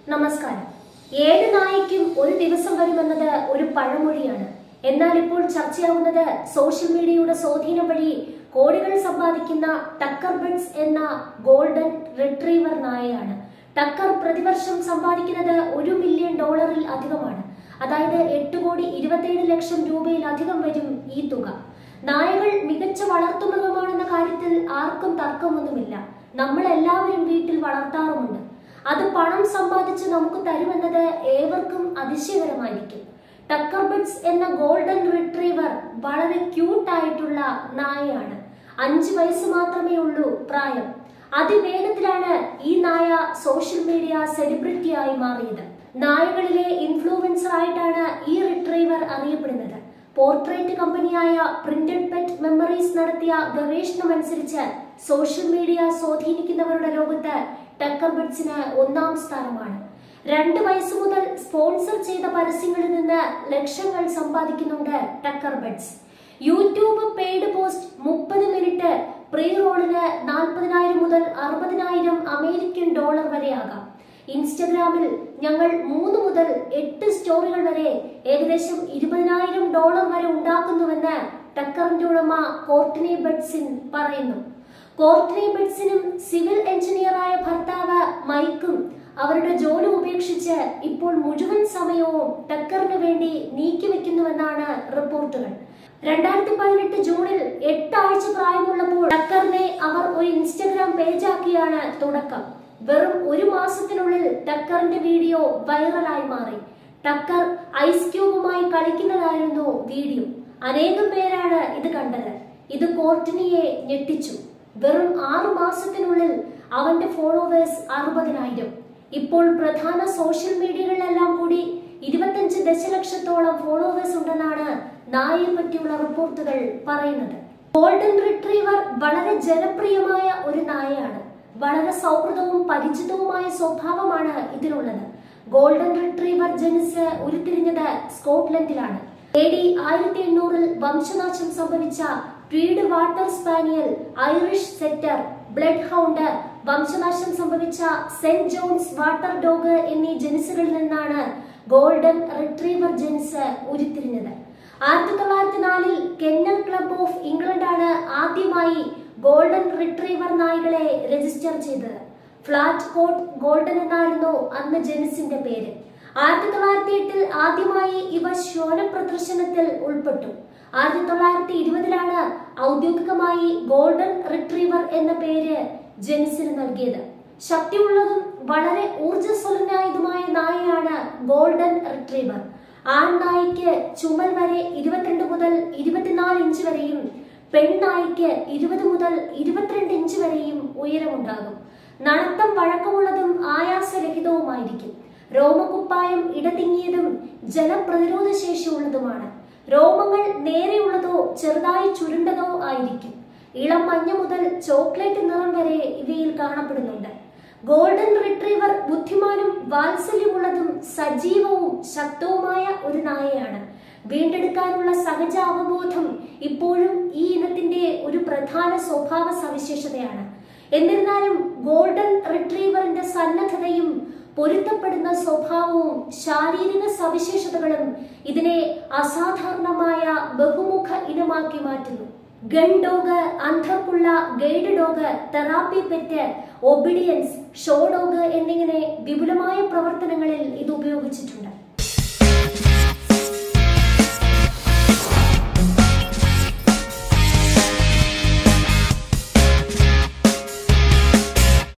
നമസ്കാരം ഏത് നായയ്ക്കും ഒരു ദിവസം വരുമെന്നത് ഒരു പഴമൊഴിയാണ് എന്നാൽ ഇപ്പോൾ ചർച്ചയാവുന്നത് സോഷ്യൽ മീഡിയയുടെ സ്വാധീനം വഴി കോടികൾ സമ്പാദിക്കുന്ന ടക്കർ ബെഡ്സ് എന്ന ഗോൾഡൻ റിട്രീവർ നായയാണ് ടക്കർ പ്രതിവർഷം സമ്പാദിക്കുന്നത് ഒരു മില്യൺ ഡോളറിൽ അധികമാണ് അതായത് എട്ട് കോടി ഇരുപത്തിയേഴ് ലക്ഷം രൂപയിലധികം വരും ഈ തുക നായകൾ മികച്ച വളർത്തുമൃഗമാണെന്ന കാര്യത്തിൽ ആർക്കും തർക്കമൊന്നുമില്ല നമ്മൾ എല്ലാവരും വീട്ടിൽ വളർത്താറുമുണ്ട് അത് പണം സമ്പാദിച്ച് നമുക്ക് തരുമെന്നത് ഏവർക്കും അതിശയകരമായിരിക്കും ടക്കർ ബെഡ്സ് എന്ന ഗോൾഡൻ റിട്രീവർ വളരെ ക്യൂട്ട് ആയിട്ടുള്ള നായയാണ് അഞ്ച് വയസ്സ് മാത്രമേ ഉള്ളൂ പ്രായം അതിവേഗത്തിലാണ് ഈ നായ സോഷ്യൽ മീഡിയ സെലിബ്രിറ്റിയായി മാറിയത് നായകളിലെ ഇൻഫ്ലുവൻസർ ആയിട്ടാണ് ഈ റിട്രീവർ അറിയപ്പെടുന്നത് പോർട്രേറ്റ് കമ്പനിയായ പ്രിന്റഡ് പെറ്റ് മെമ്മറീസ് നടത്തിയ ഗവേഷണം അനുസരിച്ച് സോഷ്യൽ മീഡിയ സ്വാധീനിക്കുന്നവരുടെ ലോകത്ത് ടക്കർ ബെഡ്സിന് ഒന്നാം സ്ഥാനമാണ് രണ്ട് വയസ്സ് മുതൽ സ്പോൺസർ ചെയ്ത പരസ്യങ്ങളിൽ നിന്ന് ലക്ഷങ്ങൾ സമ്പാദിക്കുന്നുണ്ട് Tucker Budzyn YouTube paid post മുപ്പത് മിനിറ്റ് പ്രീ റോളിന് നാൽപ്പതിനായിരം മുതൽ അറുപതിനായിരം അമേരിക്കൻ ഡോളർ വരെ ആകാം ഇൻസ്റ്റഗ്രാമിൽ ഞങ്ങൾ മൂന്ന് മുതൽ എട്ട് സ്റ്റോറികൾ വരെ ഏകദേശം ഇരുപതിനായിരം ഡോളർ വരെ ഉണ്ടാക്കുന്നുവെന്ന് ടക്കറിന്റെ ഉടമ കോർട്ടിനി ബെഡ്സിൻ പറയുന്നു കോർട്ടിനി ബെഡ്സിനും സിവിൽ എഞ്ചിനീയറായ ഭർത്താവ് മൈക്കും അവരുടെ ജോലി ഉപേക്ഷിച്ച് ഇപ്പോൾ മുഴുവൻ സമയവും ടക്കറിന് വേണ്ടി നീക്കിവെക്കുന്നുവെന്നാണ് റിപ്പോർട്ടുകൾ രണ്ടായിരത്തി പതിനെട്ട് ജൂണിൽ എട്ട് ആഴ്ച പ്രായമുള്ളപ്പോൾ ടക്കറിനെ അവർ ഒരു ഇൻസ്റ്റഗ്രാം പേജാക്കിയാണ് തുടക്കം വെറും ഒരു മാസത്തിനുള്ളിൽ ടക്കറിന്റെ വീഡിയോ വൈറലായി മാറി ടക്കർ ഐസ് ക്യൂബുമായി കളിക്കുന്നതായിരുന്നു വീഡിയോ അനേകം പേരാണ് ഇത് കണ്ടത് ഇത് കോർട്ടിനിയെ ഞെട്ടിച്ചു വെറും ആറു മാസത്തിനുള്ളിൽ അവന്റെ ഫോളോവേഴ്സ് അറുപതിനായിരം ഇപ്പോൾ പ്രധാന സോഷ്യൽ മീഡിയകളിലെല്ലാം കൂടി ഇരുപത്തഞ്ച് ദശലക്ഷത്തോളം ഫോളോവേഴ്സ് ഉണ്ടെന്നാണ് നായയെ പറ്റിയുള്ള റിപ്പോർട്ടുകൾ പറയുന്നത് ഗോൾഡൻ റിട്രീവർ വളരെ ജനപ്രിയമായ ഒരു നായയാണ് വളരെ സൗഹൃദവും പരിചിതവുമായ സ്വഭാവമാണ് ഇതിനുള്ളത് ഗോൾഡൻ റിട്രീവർ ജനിസ് ഉരുത്തിരിഞ്ഞത് സ്കോട്ട്ലൻഡിലാണ് എ ഡി ആയിരത്തി എണ്ണൂറിൽ വംശനാശം സംഭവിച്ച tweed water spaniel Irish setter bloodhound വംശനാശം സംഭവിച്ച സെന്റ് ജോൺസ് വാട്ടർ ഡോഗ് എന്നീ ജനിസുകളിൽ നിന്നാണ് ഗോൾഡൻ റിട്രീവർ ജനിസ് ഉരുത്തിരിഞ്ഞത് ആയിരത്തി തൊള്ളായിരത്തി നാലിൽ കെന്നൽ ക്ലബ് ഓഫ് ഇംഗ്ലണ്ടാണ് ആദ്യമായി ഗോൾഡൻ റിട്രീവർ നായ്കളെ രജിസ്റ്റർ ചെയ്തത് ഫ്ലാറ്റ് കോട്ട് ഗോൾഡൻ എന്നായിരുന്നു അന്ന് ജെനിസിന്റെ പേര് ആയിരത്തി തൊള്ളായിരത്തി എട്ടിൽ ആദ്യമായി ഇവ ശോന പ്രദർശനത്തിൽ ഉൾപ്പെട്ടു ആയിരത്തി തൊള്ളായിരത്തി ഇരുപതിലാണ് ഔദ്യോഗികമായി ഗോൾഡൻ റിട്രീവർ എന്ന പേര് ജെനിസിന് നൽകിയത് ശക്തിയുള്ളതും വളരെ ഊർജ്ജസ്വലനായതുമായ നായയാണ് ഗോൾഡൻ റിട്രീവർ ആൺനായ്ക്ക് ചുമൽ വരെ ഇരുപത്തിരണ്ട് മുതൽ ഇരുപത്തിനാല് ഇഞ്ച് വരെയും പെൺനായ്ക്ക് ഇരുപത് മുതൽ ഇരുപത്തിരണ്ട് ഇഞ്ച് വരെയും ഉയരമുണ്ടാകും നടത്തം വഴക്കമുള്ളതും ആയാസരഹിതവുമായിരിക്കും രോമകുപ്പായം ഇടതിങ്ങിയതും ജലപ്രതിരോധ ശേഷിയുള്ളതുമാണ് രോമങ്ങൾ നേരെയുള്ളതോ ചെറുതായി ചുരുണ്ടതോ ആയിരിക്കും ഇളം മഞ്ഞ മുതൽ ചോക്ലേറ്റ് നിറം വരെ ഇവയിൽ കാണപ്പെടുന്നുണ്ട് ഗോൾഡൻ റിട്രീവർ ബുദ്ധിമാനും വാത്സല്യമുള്ളതും സജീവവും ശക്തവുമായ ഒരു നായയാണ് വീണ്ടെടുക്കാനുള്ള സഹജ അവബോധം ഇപ്പോഴും ഈ ഇനത്തിന്റെ ഒരു പ്രധാന സ്വഭാവ സവിശേഷതയാണ് എന്നിരുന്നാലും ഗോൾഡൻ റിട്രീവറിന്റെ സന്നദ്ധതയും പൊരുത്തപ്പെടുന്ന സ്വഭാവവും ശാരീരിക സവിശേഷതകളും ഇതിനെ അസാധാരണമായ ബഹുമുഖ ഇനമാക്കി മാറ്റുന്നു ഗൺ ഡോഗ് അന്ധർക്കുള്ള guide dog therapy pet obedience show dog എന്നിങ്ങനെ വിപുലമായ പ്രവർത്തനങ്ങളിൽ ഇത് ഉപയോഗിച്ചിട്ടുണ്ട്